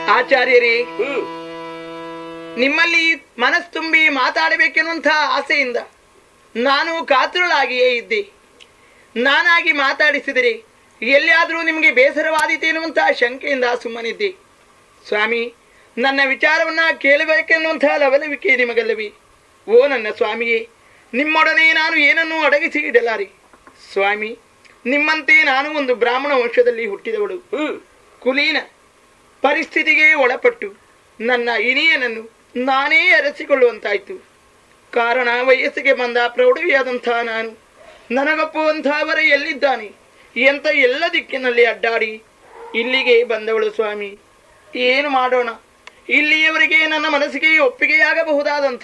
ಆಚಾರ್ಯರೇ ಹ್ಮ್ ನಿಮ್ಮಲ್ಲಿ ಮನಸ್ಸು ತುಂಬಿ ಮಾತಾಡಬೇಕೆನ್ನುವಂಥ ಆಸೆಯಿಂದ ನಾನು ಕಾತುರಳಾಗಿಯೇ ಇದ್ದೆ ನಾನಾಗಿ ಮಾತಾಡಿಸಿದರೆ ಎಲ್ಲಿಯಾದರೂ ನಿಮಗೆ ಬೇಸರವಾದೀತೆ ಎನ್ನುವಂಥ ಶಂಕೆಯಿಂದ ಸುಮ್ಮನಿದ್ದೆ ಸ್ವಾಮಿ ನನ್ನ ವಿಚಾರವನ್ನ ಕೇಳಬೇಕೆನ್ನುವಂಥ ಲವಲವಿಕೆ ನಿಮಗಲ್ಲವೇ ಓ ನನ್ನ ಸ್ವಾಮಿಯೇ ನಿಮ್ಮೊಡನೆ ನಾನು ಏನನ್ನೂ ಅಡಗಿಸಿ ಇಡಲಾರೆ ಸ್ವಾಮಿ ನಿಮ್ಮಂತೆ ನಾನು ಒಂದು ಬ್ರಾಹ್ಮಣ ವಂಶದಲ್ಲಿ ಹುಟ್ಟಿದವಳು ಹ್ಮ್ ಕುಲೀನ ಪರಿಸ್ಥಿತಿಗೆ ಒಳಪಟ್ಟು ನನ್ನ ಇನಿಯನನ್ನು ನಾನೇ ಅರಸಿಕೊಳ್ಳುವಂತಾಯ್ತು ಕಾರಣ ವಯಸ್ಸಿಗೆ ಬಂದ ಪ್ರೌಢವಿಯಾದಂಥ ನಾನು ನನಗೊಪ್ಪುವಂಥವರ ಎಲ್ಲಿದ್ದಾನೆ ಎಂತ ಎಲ್ಲ ದಿಕ್ಕಿನಲ್ಲಿ ಅಡ್ಡಾಡಿ ಇಲ್ಲಿಗೆ ಬಂದವಳು ಸ್ವಾಮಿ ಏನು ಮಾಡೋಣ ಇಲ್ಲಿಯವರೆಗೆ ನನ್ನ ಮನಸ್ಸಿಗೆ ಒಪ್ಪಿಗೆಯಾಗಬಹುದಾದಂಥ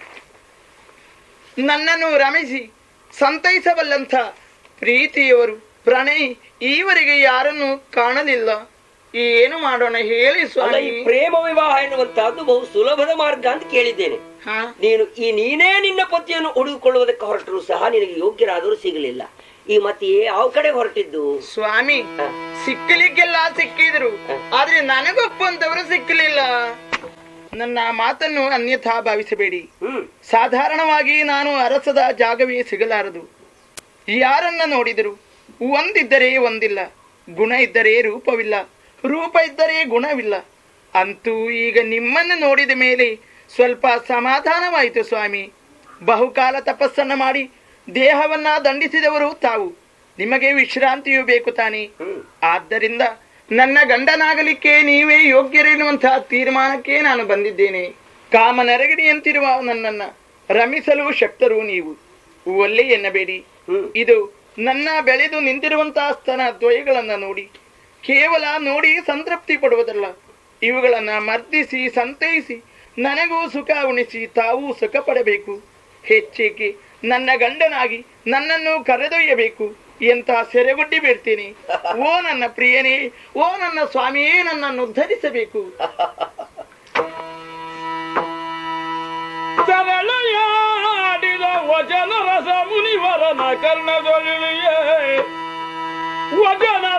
ನನ್ನನ್ನು ರಮಿಸಿ ಸಂತೈಸಬಲ್ಲಂಥ ಪ್ರೀತಿಯವರು ಪ್ರಣಯ್ ಈವರೆಗೆ ಯಾರನ್ನು ಕಾಣಲಿಲ್ಲ ಏನು ಮಾಡೋಣ ಹೇಳಿ ಅಲ್ಲ ಸ್ವಾಮಿ ಈ ಪ್ರೇಮ ವಿವಾಹ ಎನ್ನುವಂತಹದ್ದು ಬಹು ಸುಲಭದ ಮಾರ್ಗ ಅಂತ ಕೇಳಿದ್ದೇನೆ ಹಾ ನೀನು ಈ ನೀನೇ ನಿನ್ನ ಪತಿಯನ್ನು ಹುಡುಕಿಕೊಳ್ಳುವುದಕ್ಕೆ ಹೊರಟರು ಸಹ ನಿನಗೆ ಯೋಗ್ಯರಾದರೂ ಸಿಗಲಿಲ್ಲ ಈ ಮತ್ತೆ ಯಾವ ಕಡೆ ಹೊರಟಿದ್ದು ಸ್ವಾಮಿ ಹ. ಸಿಕ್ಕಲಿಕ್ಕೆಲ್ಲ ಸಿಕ್ಕಿದ್ರು ಆದ್ರೆ ನನಗೊಪ್ಪುವಂತವರು ಸಿಕ್ಕಲಿಲ್ಲ ನನ್ನ ಮಾತನ್ನು ಅನ್ಯಥಾ ಭಾವಿಸಬೇಡಿ ಹ್ಮ್ ಸಾಧಾರಣವಾಗಿ ನಾನು ಅರಸದ ಜಾಗವೇ ಸಿಗಲಾರದು ಯಾರನ್ನ ನೋಡಿದರು ಒಂದಿದ್ದರೆ ಒಂದಿಲ್ಲ ಗುಣ ಇದ್ದರೆ ರೂಪವಿಲ್ಲ ರೂಪ ಇದ್ದರೆ ಗುಣವಿಲ್ಲ ಅಂತೂ ಈಗ ನಿಮ್ಮನ್ನು ನೋಡಿದ ಮೇಲೆ ಸ್ವಲ್ಪ ಸಮಾಧಾನವಾಯಿತು ಸ್ವಾಮಿ ಬಹುಕಾಲ ತಪಸ್ಸನ್ನ ಮಾಡಿ ದೇಹವನ್ನ ದಂಡಿಸಿದವರು ತಾವು ನಿಮಗೆ ವಿಶ್ರಾಂತಿಯೂ ಬೇಕು ತಾನೆ ಹ್ಮ್ ಆದ್ದರಿಂದ ನನ್ನ ಗಂಡನಾಗಲಿಕ್ಕೆ ನೀವೇ ಯೋಗ್ಯರೆನ್ನುವಂತಹ ತೀರ್ಮಾನಕ್ಕೆ ನಾನು ಬಂದಿದ್ದೇನೆ ಕಾಮನರಗಡಿಯಂತಿರುವ ನನ್ನನ್ನ ರಮಿಸಲು ಶಕ್ತರು ನೀವು ಒಲ್ಲೆ ಎನ್ನಬೇಡಿ ಹ್ಮ್ ಇದು ನನ್ನ ಬೆಳೆದು ನಿಂತಿರುವಂತಹ ಸ್ತನ ದ್ವಯಗಳನ್ನ ನೋಡಿ ಕೇವಲ ನೋಡಿ ಸಂತೃಪ್ತಿ ಪಡುವುದಲ್ಲ ಇವುಗಳನ್ನ ಮರ್ದಿಸಿ ಸಂತೈಸಿ ನನಗೂ ಸುಖ ಉಣಿಸಿ ತಾವೂ ಸುಖ ಪಡಬೇಕು ಹೆಚ್ಚೇಕೆ ನನ್ನ ಗಂಡನಾಗಿ ನನ್ನನ್ನು ಕರೆದೊಯ್ಯಬೇಕು ಎಂತ ಸೆರೆಗೊಡ್ಡಿ ಬಿಡ್ತೀನಿ ಓ ನನ್ನ ಪ್ರಿಯನೇ ಓ ನನ್ನ ಸ್ವಾಮಿಯೇ ನನ್ನನ್ನು ಉದ್ಧರಿಸಬೇಕು ಸರಳೆಯಾಡಿದ ವಚನ ರಸ ಮುನಿವರನ ಕರ್ಣದೊಳಿಯೇ ವಚನ